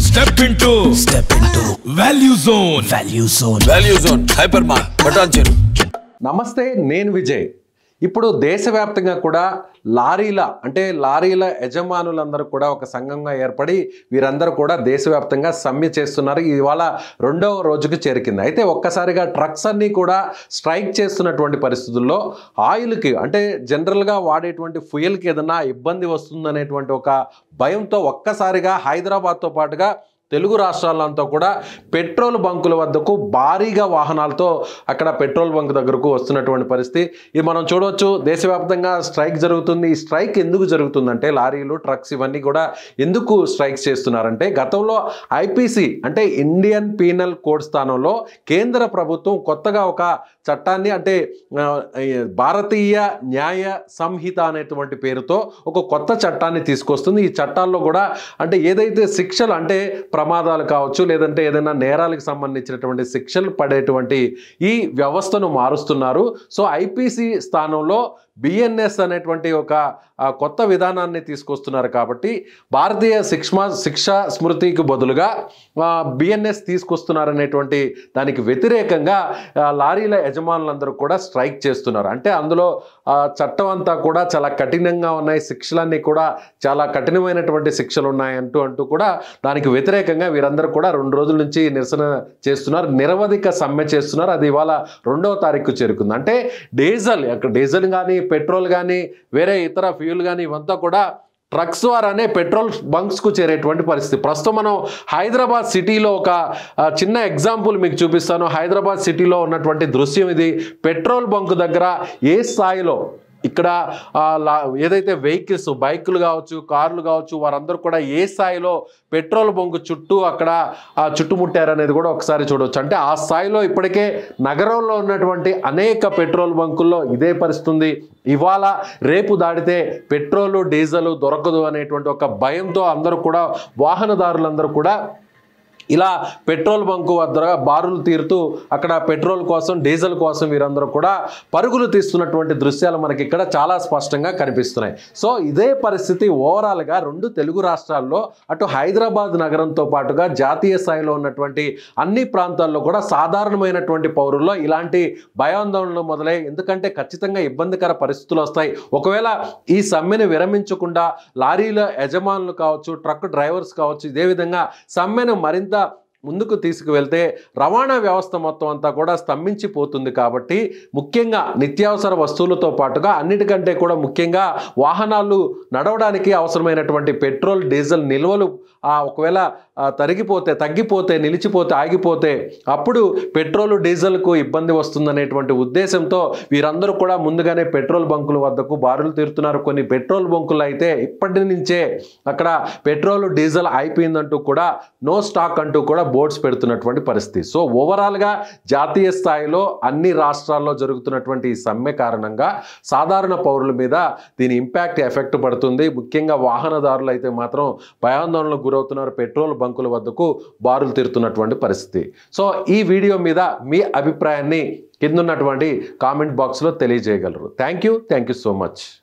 Step into Step into value zone Value Zone. Value zone hyper mark Patancheru నమస్తే నేను విజయ్ ఇప్పుడు దేశవ్యాప్తంగా కూడా లారీల అంటే లారీల యజమానులందరూ కూడా ఒక సంఘంగా ఏర్పడి వీరందరూ కూడా దేశవ్యాప్తంగా సమ్మె చేస్తున్నారు ఇవాళ రెండవ రోజుకు చేరికింది అయితే ఒక్కసారిగా ట్రక్స్ అన్నీ కూడా స్ట్రైక్ చేస్తున్నటువంటి పరిస్థితుల్లో ఆయిల్కి అంటే జనరల్గా వాడేటువంటి ఫ్యూయల్కి ఏదైనా ఇబ్బంది వస్తుందనేటువంటి ఒక భయంతో ఒక్కసారిగా హైదరాబాద్తో పాటుగా తెలుగు రాష్ట్రాలంతా కూడా పెట్రోల్ బంకుల వద్దకు భారీగా వాహనాలతో అక్కడ పెట్రోల్ బంక్ దగ్గరకు వస్తున్నటువంటి పరిస్థితి ఇది మనం చూడవచ్చు దేశవ్యాప్తంగా స్ట్రైక్ జరుగుతుంది ఈ స్ట్రైక్ ఎందుకు జరుగుతుందంటే లారీలు ట్రక్స్ ఇవన్నీ కూడా ఎందుకు స్ట్రైక్స్ చేస్తున్నారంటే గతంలో ఐపీసీ అంటే ఇండియన్ పీనల్ కోడ్ స్థానంలో కేంద్ర ప్రభుత్వం కొత్తగా ఒక చట్టాన్ని అంటే ఆ, ఈ భారతీయ న్యాయ సంహిత అనేటువంటి పేరుతో ఒక కొత్త చట్టాన్ని తీసుకొస్తుంది ఈ చట్టాల్లో కూడా అంటే ఏదైతే శిక్షలు అంటే ప్రమాదాలు కావచ్చు లేదంటే ఏదైనా నేరాలకు సంబంధించినటువంటి శిక్షలు పడేటువంటి ఈ వ్యవస్థను మారుస్తున్నారు సో ఐపీసీ స్థానంలో బిఎన్ఎస్ అనేటువంటి ఒక ఆ, కొత్త విధానాన్ని తీసుకొస్తున్నారు కాబట్టి భారతీయ శిక్ష శిక్ష స్మృతికి బదులుగా బిఎన్ఎస్ తీసుకొస్తున్నారనేటువంటి దానికి వ్యతిరేకంగా ఆ, లారీల యజమానులందరూ కూడా స్ట్రైక్ చేస్తున్నారు అంటే అందులో ఆ, చట్టం అంతా కూడా చాలా కఠినంగా ఉన్నాయి శిక్షలన్నీ కూడా చాలా కఠినమైనటువంటి శిక్షలు ఉన్నాయి అంటూ అంటూ కూడా దానికి వ్యతిరేకంగా వీరందరూ కూడా రెండు రోజుల నుంచి నిరసన చేస్తున్నారు నిరవధిక సమ్మె చేస్తున్నారు అది ఇవాళ రెండవ తారీఖు చేరుకుంది అంటే డీజిల్ అక్కడ డీజిల్ కానీ పెట్రోల్ కానీ వేరే ఇతర ఫ్యూల్ కానీ ఇవంతా కూడా ట్రక్స్ ద్వారానే పెట్రోల్ బంక్స్కు చేరేటువంటి పరిస్థితి ప్రస్తుతం మనం హైదరాబాద్ సిటీలో ఒక ఆ, చిన్న ఎగ్జాంపుల్ మీకు చూపిస్తాను హైదరాబాద్ సిటీలో ఉన్నటువంటి దృశ్యం ఇది పెట్రోల్ బంక్ దగ్గర ఏ స్థాయిలో ఇక్కడ ఆ, లా- ఏదైతే వెహికల్స్ బైకులు కావచ్చు కార్లు కావచ్చు వారందరూ కూడా ఏ స్థాయిలో పెట్రోల్ బంక్ చుట్టూ అక్కడ ఆ, చుట్టుముట్టారనేది కూడా ఒకసారి చూడవచ్చు అంటే ఆ స్థాయిలో ఇప్పటికే నగరంలో ఉన్నటువంటి అనేక పెట్రోల్ బంకుల్లో ఇదే పరిస్థితి ఉంది ఇవాళ రేపు దాడితే పెట్రోల్ డీజిల్ దొరకదు అనేటువంటి ఒక భయంతో అందరూ కూడా వాహనదారులందరూ కూడా ఇలా పెట్రోల్ బంకు వద్ద బారులు తీరుతూ అక్కడ పెట్రోల్ కోసం డీజిల్ కోసం వీరందరూ కూడా పరుగులు తీస్తున్నటువంటి దృశ్యాలు మనకి ఇక్కడ చాలా స్పష్టంగా కనిపిస్తున్నాయి సో ఇదే పరిస్థితి ఓవరాల్గా రెండు తెలుగు రాష్ట్రాల్లో అటు హైదరాబాద్ నగరంతో పాటుగా జాతీయ స్థాయిలో ఉన్నటువంటి అన్ని ప్రాంతాల్లో కూడా సాధారణమైనటువంటి పౌరుల్లో ఇలాంటి భయాందోళనలు మొదలై ఎందుకంటే ఖచ్చితంగా ఇబ్బందికర పరిస్థితులు వస్తాయి ఒకవేళ ఈ సమ్మెను విరమించకుండా లారీల యజమానులు కావచ్చు ట్రక్ డ్రైవర్స్ కావచ్చు ఇదే విధంగా సమ్మెను మరింత ముందుకు తీసుకువెళ్తే రవాణా వ్యవస్థ మొత్తం అంతా కూడా స్తంభించిపోతుంది కాబట్టి ముఖ్యంగా నిత్యావసర వస్తువులతో పాటుగా అన్నిటికంటే కూడా ముఖ్యంగా వాహనాలు నడవడానికి అవసరమైనటువంటి పెట్రోల్ డీజిల్ నిల్వలు ఆ, ఒకవేళ ఆ, తరిగిపోతే తగ్గిపోతే నిలిచిపోతే ఆగిపోతే అప్పుడు పెట్రోల్ డీజిల్కు ఇబ్బంది వస్తుందనేటువంటి ఉద్దేశంతో వీరందరూ కూడా ముందుగానే పెట్రోల్ బంకుల వద్దకు బారులు తీరుతున్నారు కొన్ని పెట్రోల్ బంకులు అయితే ఇప్పటి నుంచే అక్కడ పెట్రోల్ డీజిల్ అయిపోయిందంటూ కూడా నో స్టాక్ అంటూ కూడా బోర్డ్స్ పెడుతున్నటువంటి పరిస్థితి సో ఓవరాల్గా జాతీయ స్థాయిలో అన్ని రాష్ట్రాల్లో జరుగుతున్నటువంటి ఈ సమ్మె కారణంగా సాధారణ పౌరుల మీద దీని ఇంపాక్ట్ ఎఫెక్ట్ పడుతుంది ముఖ్యంగా వాహనదారులు అయితే మాత్రం భయాందోళనకు గురవుతున్నారు పెట్రోల్ బంకుల వద్దకు బారులు తీరుతున్నటువంటి పరిస్థితి సో ఈ వీడియో మీద మీ అభిప్రాయాన్ని కింద ఉన్నటువంటి కామెంట్ బాక్స్లో తెలియజేయగలరు thank you thank you so much